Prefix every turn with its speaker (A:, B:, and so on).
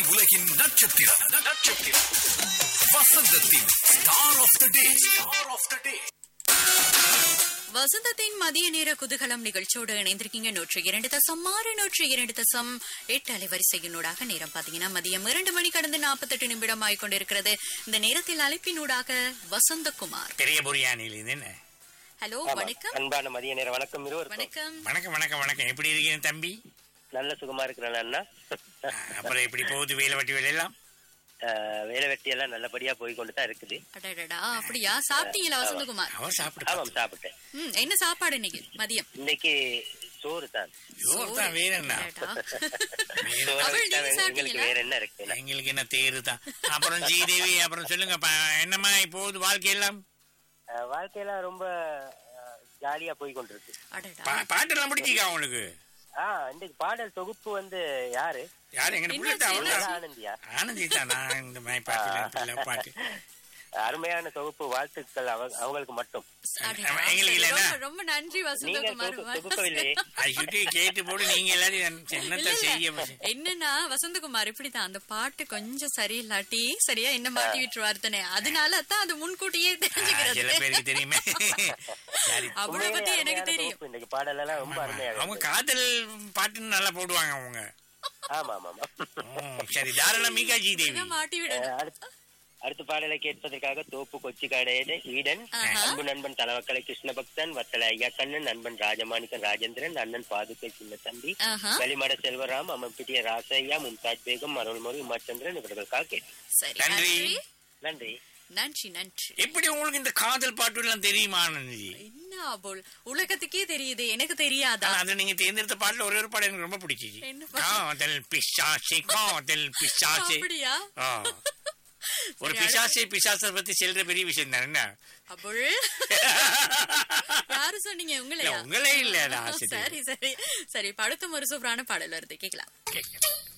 A: உலகின் நட்சத்திரம் நட்சத்திரம் வசந்தத்தின் star of the day star of the day
B: வசந்தத்தின் மதிய நேர குதூகலம் நிகழ்ச்சியோடு இணைந்திருக்கீங்க நூற்றி இரண்டு தசம் ஆறு நூற்றி இரண்டு தசம் எட்டு அலைவரிசையினூடாக நேரம் பாத்தீங்கன்னா மதியம் இரண்டு மணி கடந்து நாற்பத்தெட்டு நிமிடம் ஆகிக்கொண்டிருக்கிறது இந்த நேரத்தில் அழைப்பினூடாக வசந்தகுமார்
C: பெரிய புரியாணியில் இது என்ன
B: ஹலோ
D: ஆமா.
B: வணக்கம்
D: அன்பான மதிய நேரம் வணக்கம் இருவருக்கும்
B: வணக்கம்
C: வணக்கம் வணக்கம் வணக்கம் எப்படி இருக்கீங்க தம்பி
D: நல்ல சுகமா இருக்கிறேன் அண்ணா
C: அப்புறம் எப்படி போகுது வேலை வட்டி வேலை எல்லாம்
D: அஹ், வேலை வெட்டி எல்லாம் நல்லபடியா போய் கொண்டு தான் இருக்குது
B: அடடடா அப்படியா சாப்பிட்டீங்களா வசந்தகுமார்
C: அவர் சாப்பிட்டு
D: ஆமாம் சாப்பிட்டேன்
B: ம் என்ன சாப்பாடு இன்னைக்கு மதியம்
D: இன்னைக்கு சோறு தான்
C: சோறு தான் வேற என்ன
B: அடடா.
D: சோறை
B: அவள்
D: விட்டா
B: நீங்க
D: எங்களுக்கு
B: சாப்பிட்டீங்களா?
D: வேற என்ன இருக்கு
C: எங்களுக்கு என்ன தேரு தான் அப்புறம் ஜீதேவி அப்புறம் சொல்லுங்க ப- என்னம்மா போகுது வாழ்க்கை எல்லாம்
D: அஹ், வாழ்க்கையெல்லாம் ரொம்ப அஹ், ஜாலியா போய் கொண்டிருக்கு
B: அடடா
C: பா- பாட்டெல்லாம் பிடிச்சிக்கா உங்களுக்கு
D: ஆ இன்னைக்கு பாடல் தொகுப்பு வந்து யாரு
C: யாரு எங்க
B: என்னாச்சு?
C: பிள்ளை அவளா
B: என்னாச்சு?
D: ஆனந்தியா
C: ஆனந்தி தான் நான் இந்த மாதிரி பாட்டு பாட்டு
D: அருமையான தொகுப்பு வாழ்த்துக்கள் அவ- அவங்களுக்கு மட்டும்
B: அடடா.
C: எங்களுக்கு இல்லைன்னா?
B: ரொம்ப- ரொம்ப நன்றி
D: நீங்க
B: வசந்தகுமார்
D: தொகு- தொகுக்கவில்லையே
C: ஐயோ கேட்டு போட்டு நீங்க எல்லாரும் என்னத்த
B: இல்ல,
C: செய்ய
B: இல்ல. என்னன்னா வசந்தகுமார் இப்படிதான் அந்த பாட்டு கொஞ்சம் சரியில்லாட்டி சரியா என்ன மாட்டி விட்டுருவாரு தானே அதனால தான் அது முன்கூட்டியே
C: ஆ, சில
B: தெரிஞ்சுக்கிறது
C: பேருக்கு தெரியுமே சரி
B: அவளை
D: உண்மையிலே
B: பத்தி எனக்கு
D: அருமையான
B: தெரியும்
D: தொகுப்பு. இன்னைக்கு பாடல் எல்லாம் ரொம்ப அருமையா
C: அவங்க
D: இருக்கு.
C: காதல் பாட்டுன்னு நல்லா போடுவாங்க அவங்க
D: ஆமா ஆமா ஆமா
C: ம், சரி தாராளம் மீகா ஜீதேவி
B: இதான் மாட்டி விடணும்
D: அஹ், அடுத்து அடுத்த பாடலை கேட்பதற்காக தோப்பு கொச்சி கடையில ஈடன்
B: ஆஹா.
D: அன்பு நண்பன் தலவக்கலை கிருஷ்ணபக்தன் வத்தல ஐயா கண்ணன் நண்பன் ராஜமாணிக்கன் ராஜேந்திரன் அண்ணன் பாதுகை சின்ன தம்பி
B: ஆஹா.
D: வெளிமட செல்வராம் அம்மப்பிட்டிய ராசையா மும்தாஜ் பேகம் அருள்மொழி உமாச்சந்திரன் இவர்களுக்காக கேட்டு
B: சரி
C: நன்றி.
B: நன்றி
D: நன்றி
B: நன்றி நன்றி
C: எப்படி உங்களுக்கு இந்த காதல் பாட்டு எல்லாம் தெரியுமா ஆனந்தி
B: என்ன போல் உலகத்துக்கே தெரியுது எனக்கு தெரியாதா
C: ஆனா அது நீங்க தேர்ந்தெடுத்த பாட்டுல ஒரே ஒரு பாடம் எனக்கு ரொம்ப பிடிச்சிச்சு
B: என்ன பாட்டு?
C: காதல் பிசாசி காதல் பிசாசி
B: அப்படியா
C: ஆ. ஒரு
B: சரி,
C: பிசாசை பிசாசை பத்தி செல்ற பெரிய விஷயம் தானே என்ன?
B: அபுள் யாரு சொன்னீங்க
C: இல்ல,
B: உங்களையா
C: உங்களே இல்ல அது ஆசிரியர்
B: சரி சரி சரி படுத்தும் ஒரு சூப்பரான பாடல் வருது கேக்கலாம்
C: கேட்கல.